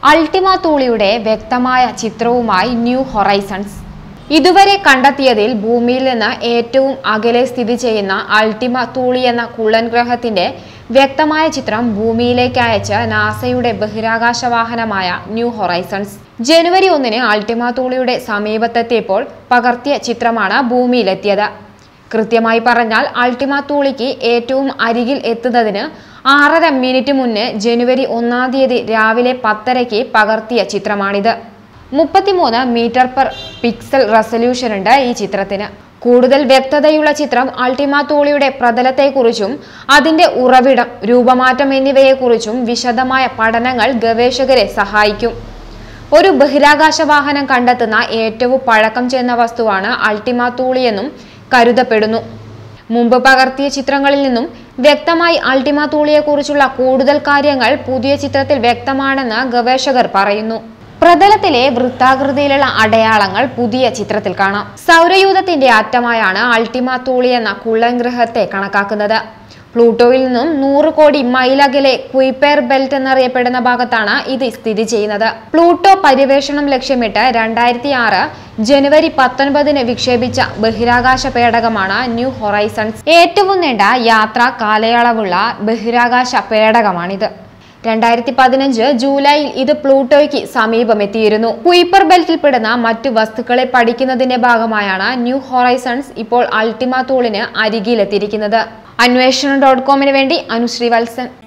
Altima തൂളിയുടെ വ്യക്തമായ ചിത്രവുമായി new Horizons ഇതുവരെ കണ്ടെത്തിയതിൽ ഭൂമിയിൽ നിന്ന് ഏറ്റവും അകലെ സ്ഥിതി ചെയ്യുന്ന അൾട്ടിമ തൂളി എന്ന കുള്ളൻ ഗ്രഹത്തിന്റെ വ്യക്തമായ ചിത്രം ഭൂമിയിലേക്ക് അയച്ച നാസയുടെ ബഹിരാകാശ വാഹനമായ ന്യൂ ഹൊറൈസൺസ് ജനുവരി ഒന്നിന് അൾട്ടിമ തൂളിയുടെ സമീപത്തെത്തിയപ്പോൾ പകർത്തിയ ചിത്രമാണ് ഭൂമിയിലെത്തിയത് കൃത്യമായി പറഞ്ഞാൽ അൾട്ടിമ തൂളിക്ക് ഏറ്റവും അരികിൽ എത്തുന്നതിന് ആറര മിനിറ്റ് മുന്നേ ജനുവരി ഒന്നാം തീയതി രാവിലെ പത്തരയ്ക്ക് പകർത്തിയ ചിത്രമാണിത് മുപ്പത്തിമൂന്ന് മീറ്റർ പെർ പിക്സൽ റെസൊല്യൂഷൻ ഉണ്ട് ഈ ചിത്രത്തിന് കൂടുതൽ വ്യക്തതയുള്ള ചിത്രം അൾട്ടിമ തൂളിയുടെ പ്രതലത്തെക്കുറിച്ചും അതിന്റെ ഉറവിടം രൂപമാറ്റം എന്നിവയെക്കുറിച്ചും വിശദമായ പഠനങ്ങൾ ഗവേഷകരെ സഹായിക്കും ഒരു ബഹിരാകാശ വാഹനം കണ്ടെത്തുന്ന ഏറ്റവും പഴക്കം ചെന്ന വസ്തുവാണ് അൾട്ടിമ തൂളിയെന്നും കരുതപ്പെടുന്നു മുമ്പ് പകർത്തിയ ചിത്രങ്ങളിൽ നിന്നും വ്യക്തമായി അൾട്ടിമ തൂളിയെക്കുറിച്ചുള്ള കൂടുതൽ കാര്യങ്ങൾ പുതിയ ചിത്രത്തിൽ വ്യക്തമാണെന്ന് ഗവേഷകർ പറയുന്നു പ്രതലത്തിലെ വൃത്താകൃതിയിലുള്ള അടയാളങ്ങൾ പുതിയ ചിത്രത്തിൽ കാണാം സൗരയൂഥത്തിന്റെ അറ്റമായാണ് അൾട്ടിമ തൂളി എന്ന കുള്ളൻ ഗ്രഹത്തെ കണക്കാക്കുന്നത് പ്ലൂട്ടോയിൽ നിന്നും നൂറ് കോടി മൈൽ അകലെ കുയിപ്പേർ ബെൽറ്റ് എന്നറിയപ്പെടുന്ന ഭാഗത്താണ് ഇത് സ്ഥിതി ചെയ്യുന്നത് പ്ലൂട്ടോ പര്യവേഷണം ലക്ഷ്യമിട്ട് രണ്ടായിരത്തി ആറ് ജനുവരി പത്തൊൻപതിന് വിക്ഷേപിച്ച ബഹിരാകാശ പേടകമാണ് ന്യൂ ഹൊറൈസൺസ് ഏറ്റവും നീണ്ട യാത്രാ കാലയളവുള്ള ബഹിരാകാശ പേടകമാണിത് രണ്ടായിരത്തി പതിനഞ്ച് ജൂലൈയിൽ ഇത് പ്ലൂട്ടോയ്ക്ക് സമീപമെത്തിയിരുന്നു കുയിപ്പർ ബെൽറ്റിൽപ്പെടുന്ന മറ്റു വസ്തുക്കളെ പഠിക്കുന്നതിന്റെ ഭാഗമായാണ് ന്യൂ ഹൊറൈസൺസ് ഇപ്പോൾ അൾട്ടിമ തൂളിന് അരികിലെത്തിയിരിക്കുന്നത് അന്വേഷണം ഡോട്ട് കോമിന് വേണ്ടി അനുശ്രീ വത്സൻ